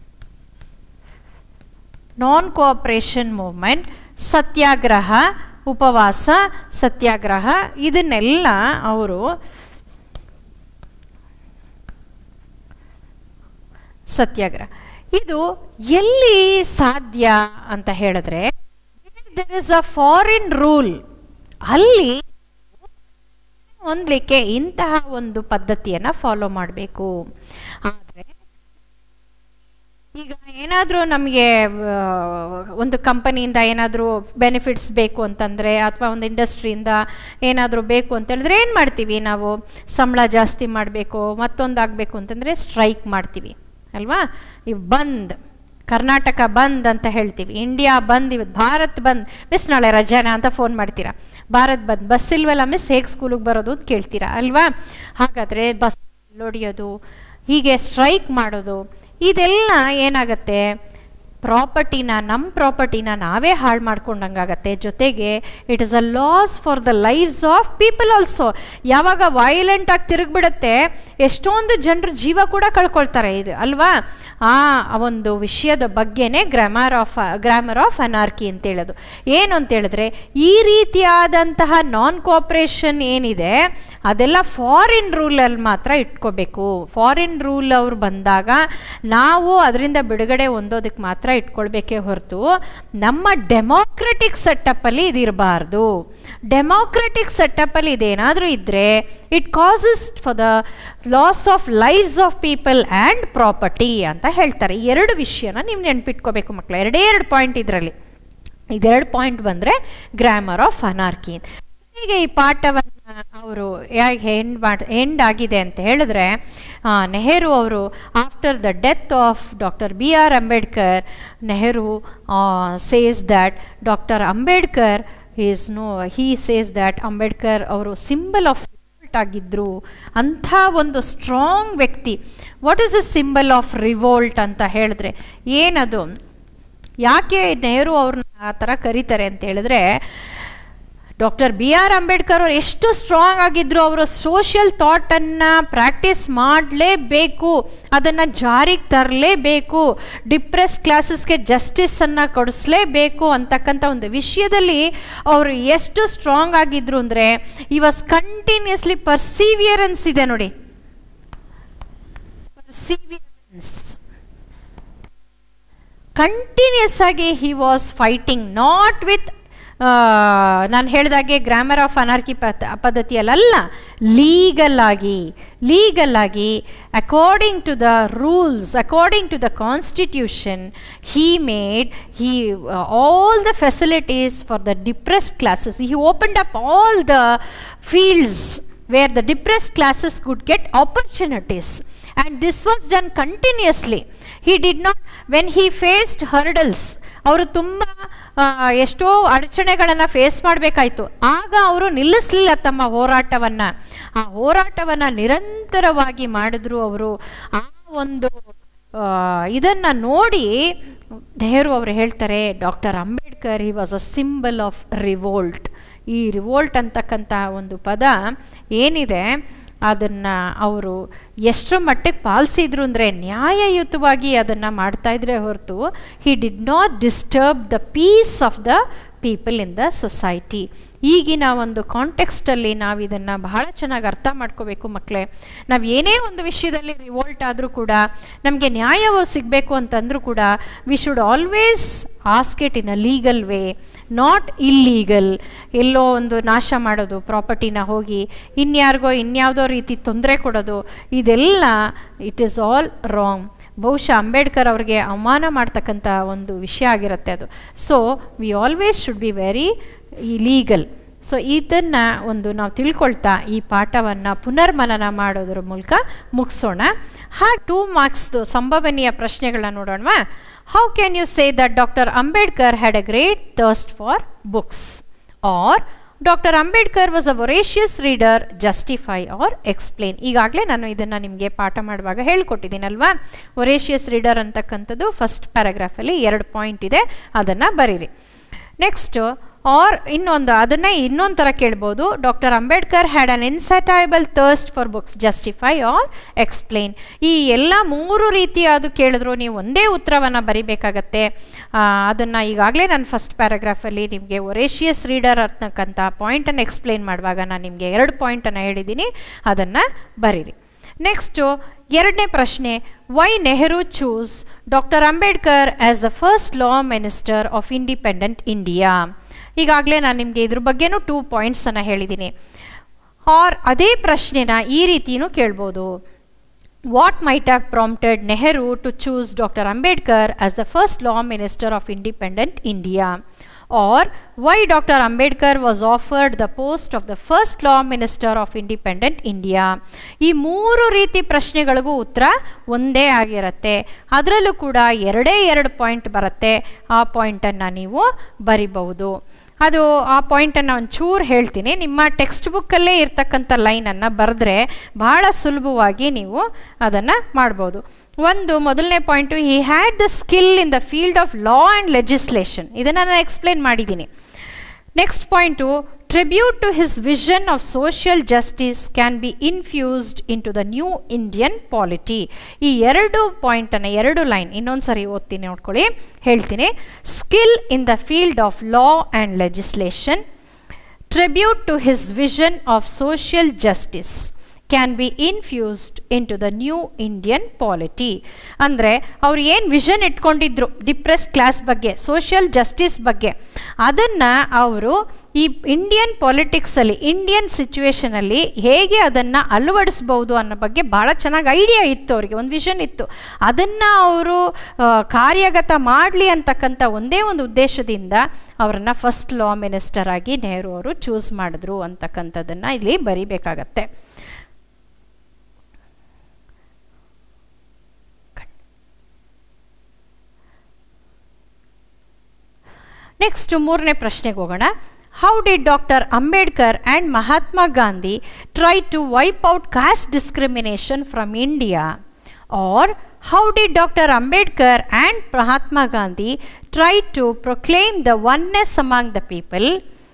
non cooperation movement satyagraha ಉಪವಾಸ ಸತ್ಯಾಗ್ರಹ ಇದನ್ನೆಲ್ಲ ಅವರು ಸತ್ಯಾಗ್ರಹ ಇದು ಎಲ್ಲಿ ಸಾಧ್ಯ ಅಂತ ಹೇಳಿದ್ರೆ there is a foreign rule ಅಲ್ಲಿ ಹೊಂದಲಿಕ್ಕೆ ಇಂತಹ ಒಂದು ಪದ್ಧತಿಯನ್ನು ಫಾಲೋ ಮಾಡಬೇಕು ಆದರೆ ಈಗ ಏನಾದರೂ ನಮಗೆ ಒಂದು ಕಂಪನಿಯಿಂದ ಏನಾದರೂ ಬೆನಿಫಿಟ್ಸ್ ಬೇಕು ಅಂತಂದರೆ ಅಥವಾ ಒಂದು ಇಂಡಸ್ಟ್ರಿಯಿಂದ ಏನಾದರೂ ಬೇಕು ಅಂತ ಹೇಳಿದ್ರೆ ಏನು ಮಾಡ್ತೀವಿ ನಾವು ಸಂಬಳ ಜಾಸ್ತಿ ಮಾಡಬೇಕು ಮತ್ತೊಂದು ಆಗಬೇಕು ಅಂತಂದರೆ ಸ್ಟ್ರೈಕ್ ಮಾಡ್ತೀವಿ ಅಲ್ವಾ ಇವು ಬಂದ್ ಕರ್ನಾಟಕ ಬಂದ್ ಅಂತ ಹೇಳ್ತೀವಿ ಇಂಡಿಯಾ ಬಂದ್ ಇವತ್ತು ಭಾರತ್ ಬಂದ್ ಮಿಸ್ ನಾಳೆ ರಜಾನ ಅಂತ ಫೋನ್ ಮಾಡ್ತೀರಾ ಭಾರತ್ ಬಂದ್ ಬಸ್ ಇಲ್ವಲ್ಲ ಮಿಸ್ ಹೇಗೆ ಸ್ಕೂಲಿಗೆ ಬರೋದು ಅಂತ ಕೇಳ್ತೀರಾ ಅಲ್ವಾ ಹಾಗಾದರೆ ಬಸ್ ಹೊಡಿಯೋದು ಹೀಗೆ ಸ್ಟ್ರೈಕ್ ಮಾಡೋದು ಇದೆಲ್ಲ ಏನಾಗುತ್ತೆ ಪ್ರಾಪರ್ಟಿನ ನಮ್ಮ ಪ್ರಾಪರ್ಟಿನ ನಾವೇ ಹಾಳು ಮಾಡ್ಕೊಂಡಂಗಾಗತ್ತೆ ಜೊತೆಗೆ it is a loss for the lives of people also ಯಾವಾಗ ವೈಲೆಂಟಾಗಿ ತಿರುಗಿಬಿಡುತ್ತೆ ಎಷ್ಟೊಂದು ಜನರು ಜೀವ ಕೂಡ ಕಳ್ಕೊಳ್ತಾರೆ ಇದು ಅಲ್ವಾ ಆ ಒಂದು ವಿಷಯದ ಬಗ್ಗೆನೇ grammar of grammar of anarchy ಅಂತ ಹೇಳೋದು ಏನು ಅಂತ ಹೇಳಿದ್ರೆ ಈ ರೀತಿಯಾದಂತಹ ನಾನ್ ಕೋಆಪ್ರೇಷನ್ ಏನಿದೆ ಅದೆಲ್ಲ ಫಾರಿನ್ ರೂಲಲ್ಲಿ ಮಾತ್ರ ಇಟ್ಕೋಬೇಕು ಫಾರಿನ್ ರೂಲ್ ಅವ್ರು ಬಂದಾಗ ನಾವು ಅದರಿಂದ ಬಿಡುಗಡೆ ಹೊಂದೋದಕ್ಕೆ ಮಾತ್ರ ಇಟ್ಕೊಳ್ಬೇಕೇ ಹೊರತು ನಮ್ಮ ಡೆಮೋಕ್ರೆಟಿಕ್ ಸೆಟಪ್ಪಲ್ಲಿ ಇದಿರಬಾರ್ದು ಡೆಮೋಕ್ರೆಟಿಕ್ ಸೆಟಪ್ಪಲ್ಲಿ ಇದೇನಾದರೂ ಇದ್ದರೆ it causes for the loss of lives of people and property ಅಂತ ಹೇಳ್ತಾರೆ ಈ ಎರಡು ವಿಷಯನ ನೀವು ನೆನ್ಪಿಟ್ಕೋಬೇಕು ಮಕ್ಕಳು ಎರಡೇ ಎರಡು ಪಾಯಿಂಟ್ ಇದರಲ್ಲಿ ಇದೆರಡು ಪಾಯಿಂಟ್ ಬಂದರೆ ಗ್ರಾಮರ್ ಆಫ್ ಅನಾರ್ಕಿ ಹೀಗೆ ಈ ಪಾಠವನ್ನು ಅವರು ಯಾಕೆ ಎಂಡ್ ಮಾಡಿ ಎಂಡ್ ಆಗಿದೆ ಅಂತ ಹೇಳಿದ್ರೆ ಆ, ನೆಹರು ಅವರು after the death of doctor B R Ambedkar Nehru says that doctor Ambedkar is no he says that Ambedkar ಅವರು ಸಿಂಬಲ್ ಆಫ್ ಆಗಿದ್ರು ಅಂಥ ಒಂದು ಸ್ಟ್ರಾಂಗ್ ವ್ಯಕ್ತಿ what is the symbol of revolt ಅಂತ ಹೇಳಿದ್ರೆ ಏನದು ಯಾಕೆ ನೆಹರು ಅವ್ರನ್ನ ಆ ಥರ ಕರೀತಾರೆ ಅಂತ ಹೇಳಿದ್ರೆ ಡಾಕ್ಟರ್ ಬಿ ಆರ್ ಅಂಬೇಡ್ಕರ್ ಅವರು ಎಷ್ಟು ಸ್ಟ್ರಾಂಗ್ ಆಗಿದ್ರು ಅವರು ಸೋಷಿಯಲ್ ಥಾಟನ್ನು ಪ್ರಾಕ್ಟೀಸ್ ಮಾಡಲೇಬೇಕು ಅದನ್ನು ಜಾರಿಗೆ ತರಲೇಬೇಕು ಡಿಪ್ರೆಸ್ ಕ್ಲಾಸಸ್ಗೆ ಜಸ್ಟಿಸನ್ನು ಕೊಡಿಸ್ಲೇಬೇಕು ಅಂತಕ್ಕಂಥ ಒಂದು ವಿಷಯದಲ್ಲಿ ಅವರು ಎಷ್ಟು ಸ್ಟ್ರಾಂಗ್ ಆಗಿದ್ರು ಅಂದರೆ ಈ ವಾಸ್ ಕಂಟಿನ್ಯೂಸ್ಲಿ ಪರ್ಸೀವಿಯರೆನ್ಸ್ ಇದೆ ನೋಡಿ ಪರ್ಸೀವಿಯರೆನ್ಸ್ ಕಂಟಿನ್ಯೂಸ್ ಆಗಿ he was fighting not with ನಾನು ಹೇಳಿದಾಗೆ ಗ್ರಾಮರ್ ಆಫ್ ಅನಾರ್ಕಿ ಪದ್ ಪದ್ಧತಿಯಲ್ಲ ಲೀಗಲ್ ಆಗಿ ಲೀಗಲ್ ಆಗಿ according to the rules according to the constitution he made he all the facilities for the depressed classes he opened up all the fields where the depressed classes could get opportunities and this was done continuously he did not when he faced hurdles ಅವರು ತುಂಬ ಆ, ಎಷ್ಟೋ ಅಡಚಣೆಗಳನ್ನು face ಮಾಡಬೇಕಾಯ್ತು ಆಗ ಅವರು ನಿಲ್ಲಿಸಲಿಲ್ಲ ತಮ್ಮ ಹೋರಾಟವನ್ನು ಆ ಹೋರಾಟವನ್ನು ನಿರಂತರವಾಗಿ ಮಾಡಿದ್ರು ಅವರು ಆ ಒಂದು ಇದನ್ನು ನೋಡಿ ನೆಹರು ಅವರು ಹೇಳ್ತಾರೆ doctor Ambedkar he was a symbol of revolt ಈ ರಿವೋಲ್ಟ್ ಅಂತಕ್ಕಂಥ ಒಂದು ಪದ ಏನಿದೆ ಅದನ್ನು ಅವರು ಎಷ್ಟರ ಮಟ್ಟಿಗೆ ಪಾಲಿಸಿದ್ರು ಅಂದರೆ ನ್ಯಾಯಯುತವಾಗಿ ಅದನ್ನು ಮಾಡ್ತಾಯಿದ್ರೆ ಹೊರತು he did not disturb the peace of the people in the society ಈಗಿನ ಒಂದು ಕಾಂಟೆಕ್ಸ್ಟಲ್ಲಿ ನಾವು ಇದನ್ನು ಬಹಳ ಚೆನ್ನಾಗಿ ಅರ್ಥ ಮಾಡ್ಕೋಬೇಕು ಮಕ್ಕಳೇ ನಾವು ಏನೇ ಒಂದು ವಿಷಯದಲ್ಲಿ ರಿವೋಲ್ಟ್ ಆದರೂ ಕೂಡ ನಮಗೆ ನ್ಯಾಯವು ಸಿಗಬೇಕು ಅಂತಂದರೂ ಕೂಡ we should always ask it in a legal way not illegal ಎಲ್ಲೋ ಒಂದು ನಾಶ ಮಾಡೋದು ಪ್ರಾಪರ್ಟಿನ ಹೋಗಿ ಇನ್ಯಾರಿಗೋ ಇನ್ಯಾವುದೋ ರೀತಿ ತೊಂದರೆ ಕೊಡೋದು ಇದೆಲ್ಲ ಇಟ್ ಈಸ್ ಆಲ್ ರಾಂಗ್ ಬಹುಶಃ ಅಂಬೇಡ್ಕರ್ ಅವ್ರಿಗೆ ಅವಮಾನ ಮಾಡ್ತಕ್ಕಂಥ ಒಂದು ವಿಷಯ ಆಗಿರುತ್ತೆ ಅದು so we always should be very legal so ಇದನ್ನು ಒಂದು ನಾವು ತಿಳ್ಕೊಳ್ತಾ ಈ ಪಾಠವನ್ನು ಪುನರ್ಮನನ ಮಾಡೋದ್ರ ಮೂಲಕ ಮುಗಿಸೋಣ ಹಾಗೆ ಟೂ ಮಾರ್ಕ್ಸ್ದು ಸಂಭವನೀಯ ಪ್ರಶ್ನೆಗಳನ್ನ ನೋಡೋಣವಾ how can you say that doctor Ambedkar had a great thirst for books or doctor Ambedkar was a voracious reader justify or explain ಈಗಾಗಲೇ ನಾನು ಇದನ್ನು ನಿಮಗೆ ಪಾಠ ಮಾಡುವಾಗ ಹೇಳ್ಕೊಟ್ಟಿದ್ದೀನಲ್ವಾ ವೊರೇಷಿಯಸ್ ರೀಡರ್ ಅಂತಕ್ಕಂಥದ್ದು ಫಸ್ಟ್ ಪ್ಯಾರಾಗ್ರಾಫಲ್ಲಿ ಎರಡು ಪಾಯಿಂಟ್ ಇದೆ ಅದನ್ನು ಬರೀರಿ ನೆಕ್ಸ್ಟ್ ಆರ್ ಇನ್ನೊಂದು ಅದನ್ನೇ ಇನ್ನೊಂದು ಥರ ಕೇಳ್ಬೋದು doctor Ambedkar had an insatiable thirst for books justify or explain ಈ ಎಲ್ಲ ಮೂರು ರೀತಿಯಾದ ಕೇಳಿದ್ರು ನೀವು ಒಂದೇ ಉತ್ತರವನ್ನು ಬರಿಬೇಕಾಗತ್ತೆ ಅದನ್ನು ಈಗಾಗಲೇ ನಾನು ಫಸ್ಟ್ ಪ್ಯಾರಾಗ್ರಾಫಲ್ಲಿ ನಿಮಗೆ ಒರೇಷಿಯಸ್ ರೀಡರ್ ಅಂತಕ್ಕಂಥ ಪಾಯಿಂಟನ್ನು ಎಕ್ಸ್ಪ್ಲೇನ್ ಮಾಡುವಾಗ ನಾನು ನಿಮಗೆ ಎರಡು ಪಾಯಿಂಟನ್ನು ಹೇಳಿದ್ದೀನಿ ಅದನ್ನು ಬರೀರಿ ನೆಕ್ಸ್ಟು ಎರಡನೇ ಪ್ರಶ್ನೆ why Nehru choose doctor Ambedkar as the first law minister of independent India ಈಗಾಗಲೇ ನಾನು ನಿಮಗೆ ಇದ್ರ ಬಗ್ಗೆನೂ ಟೂ ಪಾಯಿಂಟ್ಸನ್ನು ಹೇಳಿದ್ದೀನಿ ಆರ್ ಅದೇ ಪ್ರಶ್ನೆನ ಈ ರೀತಿಯೂ ಕೇಳ್ಬೋದು what might have prompted Nehru to choose doctor Ambedkar as the first law minister of independent India or why Dr. Ambedkar was offered the post of the first law minister of independent India. ಈ ಮೂರು ರೀತಿ ಪ್ರಶ್ನೆಗಳಿಗೂ ಉತ್ತರ ಒಂದೇ ಆಗಿರುತ್ತೆ ಅದರಲ್ಲೂ ಕೂಡ ಎರಡೇ ಎರಡು ಪಾಯಿಂಟ್ ಬರುತ್ತೆ ಆ ಪಾಯಿಂಟನ್ನು ನೀವು ಬರಿಬಹುದು ಅದು ಆ ಪಾಯಿಂಟನ್ನು ಒಂಚೂರು ಹೇಳ್ತೀನಿ ನಿಮ್ಮ ಟೆಕ್ಸ್ಟ್ ಬುಕ್ಕಲ್ಲೇ ಇರ್ತಕ್ಕಂಥ ಲೈನನ್ನು ಬರೆದ್ರೆ ಬಹಳ ಸುಲಭವಾಗಿ ನೀವು ಅದನ್ನು ಮಾಡ್ಬೋದು ಒಂದು ಮೊದಲನೇ point he had the skill in the field of law and legislation ಇದನ್ನು ನಾನು ಎಕ್ಸ್ಪ್ಲೇನ್ ಮಾಡಿದ್ದೀನಿ next point tribute to his vision of social justice can be infused into the new Indian polity. ಈ ಎರಡು ಪಾಯಿಂಟನ್ನು ಎರಡು ಲೈನ್ ಇನ್ನೊಂದು ಸರಿ ಓದ್ತೀನಿ ನೋಡ್ಕೊಳ್ಳಿ ಹೇಳ್ತೀನಿ skill in the field of law and legislation tribute to his vision of social justice can be infused into the new Indian polity ಅಂದರೆ ಅವ್ರು ಏನು ವಿಷನ್ ಇಟ್ಕೊಂಡಿದ್ರು ಡಿಪ್ರೆಸ್ ಕ್ಲಾಸ್ ಬಗ್ಗೆ ಸೋಷಿಯಲ್ ಜಸ್ಟಿಸ್ ಬಗ್ಗೆ ಅದನ್ನು ಅವರು ಈ ಇಂಡಿಯನ್ ಪಾಲಿಟಿಕ್ಸಲ್ಲಿ ಇಂಡಿಯನ್ ಸಿಚುವೇಷನಲ್ಲಿ ಹೇಗೆ ಅದನ್ನು ಅಳವಡಿಸ್ಬೋದು ಅನ್ನೋ ಬಗ್ಗೆ ಭಾಳ ಚೆನ್ನಾಗಿ ಐಡಿಯಾ ಇತ್ತು ಅವರಿಗೆ ಒಂದು ವಿಷನ್ ಇತ್ತು ಅದನ್ನು ಅವರು ಕಾರ್ಯಗತ ಮಾಡಲಿ ಅಂತಕ್ಕಂಥ ಒಂದೇ ಒಂದು ಉದ್ದೇಶದಿಂದ ಅವರನ್ನು ಫಸ್ಟ್ ಲಾ ಮಿನಿಸ್ಟರ್ ಆಗಿ ನೆಹರು ಅವರು ಚೂಸ್ ಮಾಡಿದ್ರು ಅಂತಕ್ಕಂಥದ್ದನ್ನು ಇಲ್ಲಿ ಬರಿಬೇಕಾಗತ್ತೆ ನೆಕ್ಸ್ಟ್ ಮೂರನೇ ಪ್ರಶ್ನೆಗೆ ಹೋಗೋಣ how did doctor Ambedkar and Mahatma Gandhi try to wipe out caste discrimination from India or how did doctor Ambedkar and Mahatma Gandhi try to proclaim the oneness among the people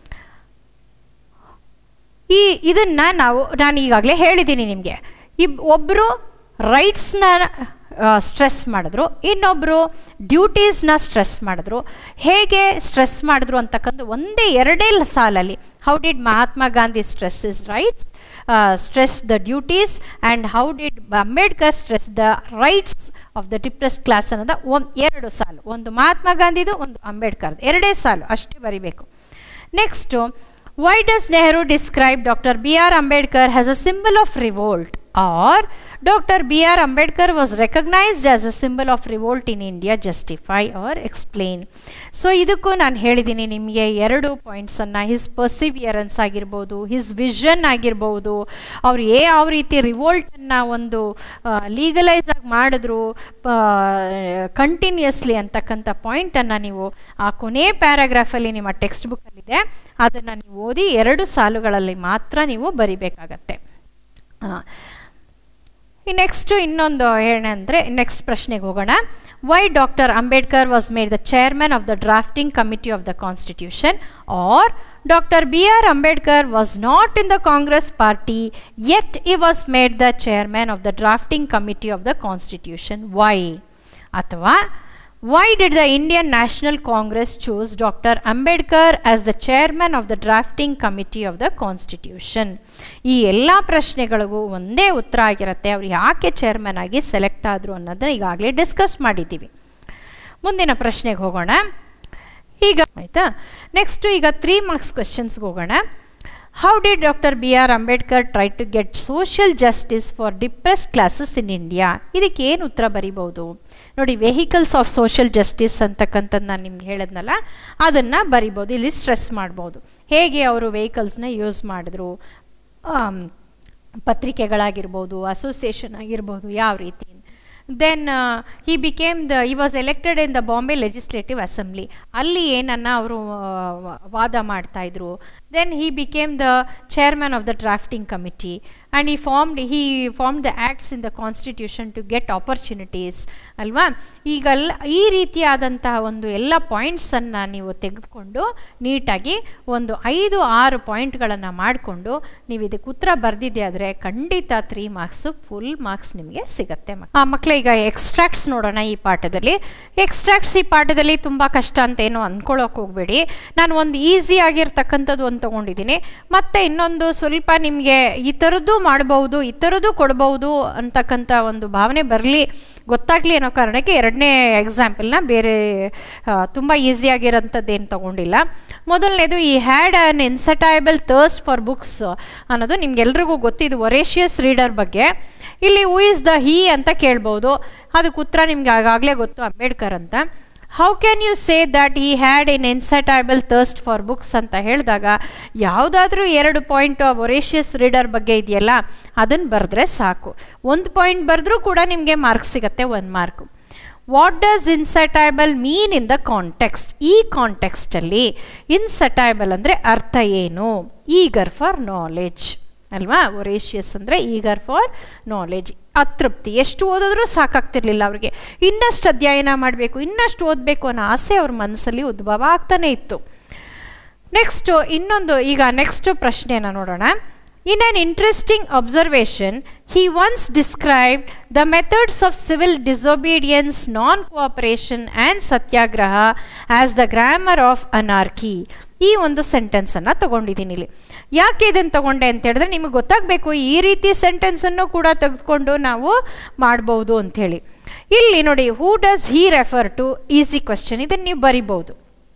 ಈ ಇದನ್ನು ನಾವು ನಾನು ಈಗಾಗಲೇ ಹೇಳಿದ್ದೀನಿ ನಿಮಗೆ ಇಬ್ ಒಬ್ಬರು ರೈಟ್ಸ್ನ ಸ್ಟ್ರೆಸ್ ಮಾಡಿದ್ರು ಇನ್ನೊಬ್ಬರು ಡ್ಯೂಟೀಸ್ನ ಸ್ಟ್ರೆಸ್ ಮಾಡಿದ್ರು ಹೇಗೆ ಸ್ಟ್ರೆಸ್ ಮಾಡಿದ್ರು ಅಂತಕ್ಕಂಥ ಒಂದೇ ಎರಡೇ ಸಾಲಲ್ಲಿ how did Mahatma Gandhi stress his rights stress the duties and how did Ambedkar stress the rights of the depress class ಅನ್ನೋದು ಒಂದು ಎರಡು ಸಾಲು ಒಂದು ಮಹಾತ್ಮ ಗಾಂಧಿದು ಒಂದು ಅಂಬೇಡ್ಕರ್ದು ಎರಡೇ ಸಾಲು ಅಷ್ಟೇ ಬರಿಬೇಕು next why does Nehru describe doctor B R Ambedkar has a symbol of revolt or doctor B R Ambedkar was recognised as a symbol of revolt in India justify or explain so ಇದಕ್ಕೂ ನಾನು ಹೇಳಿದ್ದೀನಿ ನಿಮಗೆ ಎರಡು ಪಾಯಿಂಟ್ಸನ್ನು ಹಿಸ್ ಪರ್ಸಿವಿಯರೆನ್ಸ್ ಆಗಿರ್ಬೋದು his vision ಆಗಿರ್ಬೋದು ಅವ್ರು ಏ ಯಾವ ರೀತಿ ರಿವೋಲ್ಟನ್ನು ಒಂದು ಲೀಗಲೈಸ್ ಆಗಿ ಮಾಡಿದ್ರು ಕಂಟಿನ್ಯೂಸ್ಲಿ ಅಂತಕ್ಕಂಥ ಪಾಯಿಂಟನ್ನು ನೀವು ಆ ಕೊನೆ ಪ್ಯಾರಾಗ್ರಾಫಲ್ಲಿ ನಿಮ್ಮ ಟೆಕ್ಸ್ಟ್ ಬುಕ್ಕಲ್ಲಿದೆ ಅದನ್ನು ನೀವು ಓದಿ ಎರಡು ಸಾಲುಗಳಲ್ಲಿ ಮಾತ್ರ ನೀವು ಬರಿಬೇಕಾಗತ್ತೆ ನೆಕ್ಸ್ಟು ಇನ್ನೊಂದು ಏನಂದರೆ ನೆಕ್ಸ್ಟ್ ಪ್ರಶ್ನೆಗೆ ಹೋಗೋಣ why doctor Ambedkar was made the chairman of the drafting committee of the constitution or doctor B R Ambedkar was not in the Congress party yet he was made the chairman of the drafting committee of the constitution why ಅಥವಾ why did the Indian National Congress choose doctor Ambedkar as the chairman of the drafting committee of the constitution ಈ ಎಲ್ಲ ಪ್ರಶ್ನೆಗಳಿಗೂ ಒಂದೇ ಉತ್ತರ ಆಗಿರುತ್ತೆ ಅವ್ರು ಯಾಕೆ chairman ಆಗಿ select ಆದರು ಅನ್ನೋದನ್ನ ಈಗಾಗಲೇ ಡಿಸ್ಕಸ್ ಮಾಡಿದ್ದೀವಿ ಮುಂದಿನ ಪ್ರಶ್ನೆಗೆ ಹೋಗೋಣ ಈಗ ಆಯಿತಾ ನೆಕ್ಸ್ಟು ಈಗ ತ್ರೀ ಮಾರ್ಕ್ಸ್ ಕ್ವೆಶನ್ಸ್ಗೆ ಹೋಗೋಣ how did doctor B R Ambedkar try to get social justice for depress classes in India ಇದಕ್ಕೆ ಏನು ಉತ್ತರ ಬರಿಬೋದು ನೋಡಿ ವೆಹಿಕಲ್ಸ್ ಆಫ್ ಸೋಷಿಯಲ್ ಜಸ್ಟಿಸ್ ಅಂತಕ್ಕಂಥದ್ದು ನಾನು ನಿಮ್ಗೆ ಹೇಳಿದ್ನಲ್ಲ ಅದನ್ನು ಬರಿಬೋದು ಇಲ್ಲಿ ಸ್ಟ್ರೆಸ್ ಮಾಡ್ಬೋದು ಹೇಗೆ ಅವರು ವೆಹಿಕಲ್ಸ್ನ ಯೂಸ್ ಮಾಡಿದ್ರು ಪತ್ರಿಕೆಗಳಾಗಿರ್ಬೋದು ಅಸೋಸಿಯೇಷನ್ ಆಗಿರ್ಬೋದು ಯಾವ ರೀತಿ then he became the he was elected in the Bombay legislative assembly ಅಲ್ಲಿ ಏನನ್ನ ಅವರು ವಾದ ಮಾಡ್ತಾಯಿದ್ರು then he became the chairman of the drafting committee and he formed he form the acts in the constitution to get opportunities ಅಲ್ವಾ ಈಗಲ್ಲ ಈ ರೀತಿಯಾದಂತಹ ಒಂದು ಎಲ್ಲ ಪಾಯಿಂಟ್ಸನ್ನು ನೀವು ತೆಗೆದುಕೊಂಡು ನೀಟಾಗಿ ಒಂದು ಐದು ಆರು ಪಾಯಿಂಟ್ಗಳನ್ನು ಮಾಡಿಕೊಂಡು ನೀವು ಇದಕ್ಕೆ ಉತ್ತರ ಬರೆದಿದ್ದೆ ಆದರೆ ಖಂಡಿತ ತ್ರೀ ಮಾರ್ಕ್ಸು ಫುಲ್ ಮಾರ್ಕ್ಸ್ ನಿಮಗೆ ಸಿಗುತ್ತೆ ಆ ಮಕ್ಕಳ ಈಗ ಎಕ್ಸ್ಟ್ರಾಕ್ಟ್ಸ್ ನೋಡೋಣ ಈ ಪಾಠದಲ್ಲಿ ಎಕ್ಸ್ಟ್ರಾಕ್ಟ್ಸ್ ಈ ಪಾಠದಲ್ಲಿ ತುಂಬ ಕಷ್ಟ ಅಂತ ಏನು ಅಂದ್ಕೊಳ್ಳೋಕೆ ಹೋಗಬೇಡಿ ನಾನು ಒಂದು ಈಸಿ ಆಗಿರ್ತಕ್ಕಂಥದ್ದು ಒಂದು ತೊಗೊಂಡಿದ್ದೀನಿ ಮತ್ತು ಇನ್ನೊಂದು ಸ್ವಲ್ಪ ನಿಮಗೆ ಈ ಥರದ್ದು ಮಾಡ್ಬೋದು ಈ ಥರದ್ದು ಕೊಡ್ಬೋದು ಅಂತಕ್ಕಂಥ ಒಂದು ಭಾವನೆ ಬರಲಿ ಗೊತ್ತಾಗಲಿ ಅನ್ನೋ ಕಾರಣಕ್ಕೆ ಎರಡನೇ ಎಕ್ಸಾಂಪಲ್ನ ಬೇರೆ ತುಂಬ ಈಸಿಯಾಗಿರೋಂಥದ್ದು ಏನು ತೊಗೊಂಡಿಲ್ಲ ಮೊದಲನೇದು he had an insatiable thirst for books ಅನ್ನೋದು ನಿಮ್ಗೆಲ್ರಿಗೂ ಗೊತ್ತಿದ್ದು ಒರೇಷಿಯಸ್ ರೀಡರ್ ಬಗ್ಗೆ ಇಲ್ಲಿ ಹೂ ಇಸ್ ದ ಹೀ ಅಂತ ಕೇಳ್ಬೋದು ಅದಕ್ಕೆ ಉತ್ತರ ನಿಮ್ಗೆ ಆಗಾಗಲೇ ಗೊತ್ತು ಅಂಬೇಡ್ಕರ್ ಅಂತ how can you say that he had in insatiable thirst for books ಅಂತ ಹೇಳಿದಾಗ ಯಾವುದಾದ್ರೂ ಎರಡು ಪಾಯಿಂಟ್ ಒರೇಷಿಯಸ್ ರೀಡರ್ ಬಗ್ಗೆ ಇದೆಯಲ್ಲ ಅದನ್ನು ಬರೆದ್ರೆ ಸಾಕು ಒಂದು ಪಾಯಿಂಟ್ ಬರೆದ್ರೂ ಕೂಡ ನಿಮಗೆ ಮಾರ್ಕ್ಸ್ ಸಿಗುತ್ತೆ ಒಂದು mark what does insatiable mean in the context ಈ ಕಾಂಟೆಕ್ಸ್ಟಲ್ಲಿ ಇನ್ಸಟೈಬಲ್ ಅಂದರೆ ಅರ್ಥ ಏನು ಈಗರ್ ಫಾರ್ ನಾಲೆಡ್ಜ್ ಅಲ್ವಾ ಒರೇಷಿಯಸ್ ಅಂದರೆ ಈಗರ್ ಫಾರ್ ನಾಲೆಡ್ಜ್ ಅತೃಪ್ತಿ ಎಷ್ಟು ಓದಿದ್ರೂ ಸಾಕಾಗ್ತಿರ್ಲಿಲ್ಲ ಅವ್ರಿಗೆ ಇನ್ನಷ್ಟು ಅಧ್ಯಯನ ಮಾಡಬೇಕು ಇನ್ನಷ್ಟು ಓದಬೇಕು ಅನ್ನೋ ಆಸೆ ಅವ್ರ ಮನಸ್ಸಲ್ಲಿ ಉದ್ಭವ ಆಗ್ತಾನೆ ಇತ್ತು ನೆಕ್ಸ್ಟ್ ಇನ್ನೊಂದು ಈಗ ನೆಕ್ಸ್ಟ್ ಪ್ರಶ್ನೆನ ನೋಡೋಣ in an interesting observation he once described the methods of civil disobedience non cooperation and satyagraha as the grammar of anarchy ಈ ಒಂದು ಸೆಂಟೆನ್ಸನ್ನು ತಗೊಂಡಿದ್ದೀನಿ ಇಲ್ಲಿ ಯಾಕೆ ಇದನ್ನು ತಗೊಂಡೆ ಅಂತ ಹೇಳಿದ್ರೆ ನಿಮಗೆ ಗೊತ್ತಾಗಬೇಕು ಈ ರೀತಿ ಸೆಂಟೆನ್ಸನ್ನು ಕೂಡ ತೆಗೆದುಕೊಂಡು ನಾವು ಮಾಡ್ಬೋದು ಅಂಥೇಳಿ ಇಲ್ಲಿ ನೋಡಿ who does he refer to easy question ಇದನ್ನು ನೀವು ಬರಿಬೋದು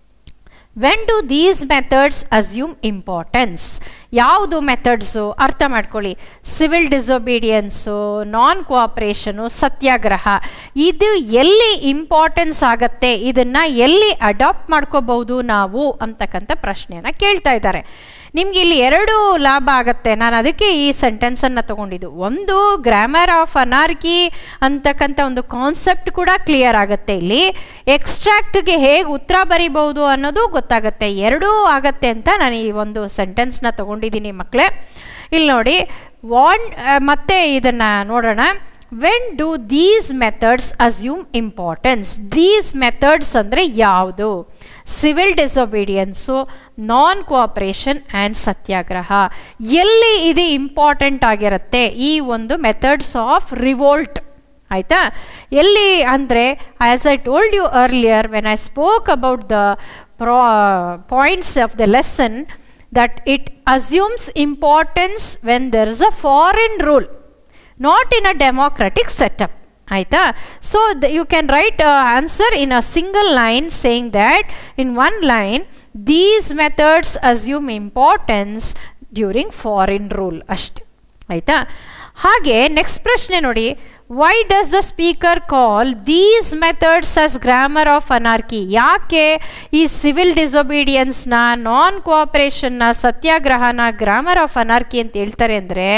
when do these methods assume importance ಯಾವುದು ಮೆಥಡ್ಸು ಅರ್ಥ ಮಾಡ್ಕೊಳ್ಳಿ ಸಿವಿಲ್ ಡಿಸೊಬೀಡಿಯನ್ಸು ನಾನ್ ಕೋಆಪ್ರೇಷನು ಸತ್ಯಾಗ್ರಹ ಇದು ಎಲ್ಲಿ ಇಂಪಾರ್ಟೆನ್ಸ್ ಆಗತ್ತೆ ಇದನ್ನು ಎಲ್ಲಿ ಅಡಾಪ್ಟ್ ಮಾಡ್ಕೋಬಹುದು ನಾವು ಅಂತಕ್ಕಂಥ ಪ್ರಶ್ನೆಯನ್ನು ಕೇಳ್ತಾ ಇದ್ದಾರೆ ನಿಮ್ಗೆ ಇಲ್ಲಿ ಎರಡು ಲಾಭ ಆಗತ್ತೆ ನಾನು ಅದಕ್ಕೆ ಈ ಸೆಂಟೆನ್ಸನ್ನು ತಗೊಂಡಿದ್ದು ಒಂದು ಗ್ರಾಮರ್ ಆಫ್ ಅನಾರ್ಕಿ ಅಂತಕ್ಕಂಥ ಒಂದು ಕಾನ್ಸೆಪ್ಟ್ ಕೂಡ ಕ್ಲಿಯರ್ ಆಗುತ್ತೆ ಇಲ್ಲಿ ಎಕ್ಸ್ಟ್ರಾಕ್ಟ್ಗೆ ಹೇಗೆ ಉತ್ತರ ಬರಿಬಹುದು ಅನ್ನೋದು ಗೊತ್ತಾಗುತ್ತೆ ಎರಡೂ ಆಗತ್ತೆ ಅಂತ ನಾನು ಈ ಒಂದು ಸೆಂಟೆನ್ಸ್ನ ತಗೊಂಡಿದ್ದೀನಿ ಮಕ್ಕಳೇ ಇಲ್ಲಿ ನೋಡಿ ವಾನ್ ಮತ್ತೆ ಇದನ್ನು ನೋಡೋಣ when do these methods assume importance these methods ಅಂದರೆ ಯಾವುದು civil disobedience non cooperation and satyagraha ಎಲ್ಲಿ ಇದು ಇಂಪಾರ್ಟೆಂಟ್ ಆಗಿರುತ್ತೆ ಈ ಒಂದು ಮೆಥಡ್ಸ್ ಆಫ್ ರಿವೋಲ್ಟ್ ಆಯಿತಾ ಎಲ್ಲಿ ಅಂದರೆ as I told you earlier when I spoke about the ಪ್ರಾ points of the lesson that it assumes importance when there is a foreign rule not in a democratic setup ಆಯಿತಾ so you can write answer in a single line saying that in one line these methods assume importance during foreign rule ಅಷ್ಟೆ ಆಯಿತಾ ಹಾಗೆ next ಪ್ರಶ್ನೆ ನೋಡಿ why does the speaker call these methods as grammar of anarchy ಯಾಕೆ ಈ civil ಡಿಸೊಬೀಡಿಯನ್ಸ್ನ non ಕೋಆಪ್ರೇಷನ್ನ ಸತ್ಯಾಗ್ರಹನ ಗ್ರಾಮರ್ ಆಫ್ ಅನಾರ್ಕಿ ಅಂತ ಹೇಳ್ತಾರೆ ಅಂದರೆ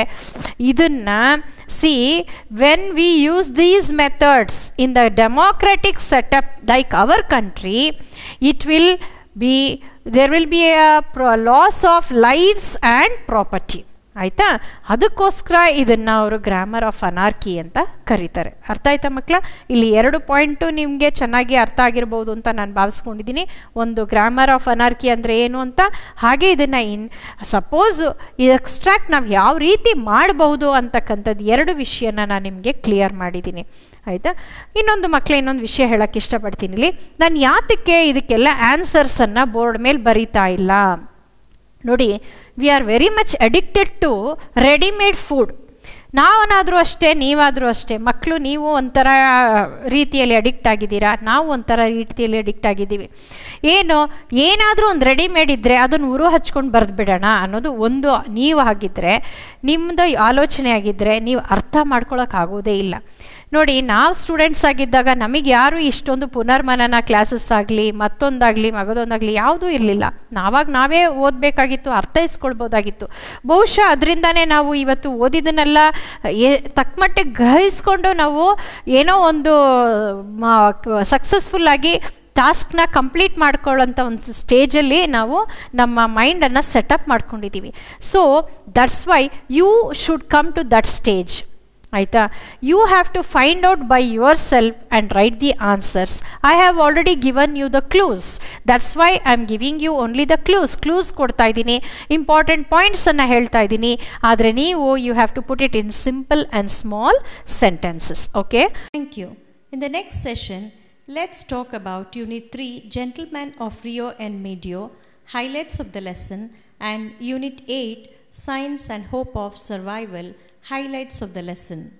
ಇದನ್ನು see when we use these methods in the democratic setup like our country it will be there will be a loss of lives and property ಆಯಿತಾ ಅದಕ್ಕೋಸ್ಕರ ಇದನ್ನು ಅವರು ಗ್ರಾಮರ್ ಆಫ್ ಅನಾರ್ಕಿ ಅಂತ ಕರೀತಾರೆ ಅರ್ಥ ಆಯ್ತಾ ಮಕ್ಕಳ ಇಲ್ಲಿ ಎರಡು ಪಾಯಿಂಟು ನಿಮಗೆ ಚೆನ್ನಾಗಿ ಅರ್ಥ ಆಗಿರ್ಬೋದು ಅಂತ ನಾನು ಭಾವಿಸ್ಕೊಂಡಿದ್ದೀನಿ ಒಂದು ಗ್ರಾಮರ್ ಆಫ್ ಅನಾರ್ಕಿ ಅಂದರೆ ಏನು ಅಂತ ಹಾಗೆ ಇದನ್ನು ಇನ್ ಸಪೋಸ್ ಈ ಎಕ್ಸ್ಟ್ರಾಕ್ಟ್ ನಾವು ಯಾವ ರೀತಿ ಮಾಡಬಹುದು ಅಂತಕ್ಕಂಥದ್ದು ಎರಡು ವಿಷಯನ ನಾನು ನಿಮಗೆ ಕ್ಲಿಯರ್ ಮಾಡಿದ್ದೀನಿ ಆಯಿತಾ ಇನ್ನೊಂದು ಮಕ್ಕಳು ಇನ್ನೊಂದು ವಿಷಯ ಹೇಳೋಕ್ಕೆ ಇಷ್ಟಪಡ್ತೀನಿ ಇಲ್ಲಿ ನಾನು ಯಾತಕ್ಕೆ ಇದಕ್ಕೆಲ್ಲ ಆನ್ಸರ್ಸನ್ನು ಬೋರ್ಡ್ ಮೇಲೆ ಬರೀತಾ ಇಲ್ಲ ನೋಡಿ we are very much addicted to readymade food ನಾವನಾದರೂ ಅಷ್ಟೇ ನೀವಾದರೂ ಅಷ್ಟೇ ಮಕ್ಕಳು ನೀವು ಒಂಥರ ರೀತಿಯಲ್ಲಿ ಅಡಿಕ್ಟ್ ಆಗಿದ್ದೀರಾ ನಾವು ಒಂಥರ ರೀತಿಯಲ್ಲಿ ಅಡಿಕ್ಟ್ ಆಗಿದ್ದೀವಿ ಏನು ಏನಾದರೂ ಒಂದು ರೆಡಿಮೇಡ್ ಇದ್ದರೆ ಅದನ್ನು ಉರು ಹಚ್ಕೊಂಡು ಬರೆದು ಬಿಡೋಣ ಅನ್ನೋದು ಒಂದು ನೀವು ಆಗಿದ್ದರೆ ನಿಮ್ಮದು ಆಲೋಚನೆ ಆಗಿದ್ದರೆ ನೀವು ಅರ್ಥ ಮಾಡ್ಕೊಳಕ್ಕಾಗೋದೇ ಇಲ್ಲ ನೋಡಿ ನಾವು ಸ್ಟೂಡೆಂಟ್ಸ್ ಆಗಿದ್ದಾಗ ನಮಗೆ ಯಾರು ಇಷ್ಟೊಂದು ಪುನರ್ಮನನ ಕ್ಲಾಸಸ್ ಆಗಲಿ ಮತ್ತೊಂದಾಗಲಿ ಮಗದೊಂದಾಗಲಿ ಯಾವುದೂ ಇರಲಿಲ್ಲ ನಾವಾಗ ನಾವೇ ಓದಬೇಕಾಗಿತ್ತು ಅರ್ಥೈಸ್ಕೊಳ್ಬೋದಾಗಿತ್ತು ಬಹುಶಃ ಅದರಿಂದನೇ ನಾವು ಇವತ್ತು ಓದಿದ್ದನ್ನೆಲ್ಲ ಏ ತಕ್ಕಮಟ್ಟಿಗೆ ಗ್ರಹಿಸ್ಕೊಂಡು ನಾವು ಏನೋ ಒಂದು ಸಕ್ಸಸ್ಫುಲ್ಲಾಗಿ ಟಾಸ್ಕ್ನ ಕಂಪ್ಲೀಟ್ ಮಾಡ್ಕೊಳ್ಳೋಂಥ ಒಂದು ಸ್ಟೇಜಲ್ಲಿ ನಾವು ನಮ್ಮ ಮೈಂಡನ್ನು ಸೆಟಪ್ ಮಾಡ್ಕೊಂಡಿದ್ದೀವಿ so that's why you should come to that stage ಆಯಿತಾ you have to find out by yourself and write the answers I have already given you the clues that's why I am giving you only the clues clues ಕೊಡ್ತಾ ಇದ್ದೀನಿ important ಪಾಯಿಂಟ್ಸನ್ನು ಹೇಳ್ತಾ ಇದ್ದೀನಿ ಆದರೆ ನೀವು you have to put it in simple and small sentences okay Thank you. In the next session, let's talk about Unit 3 Gentlemen of Rio and Medio, highlights of the lesson, and Unit 8 Science and Hope of Survival, highlights of the lesson.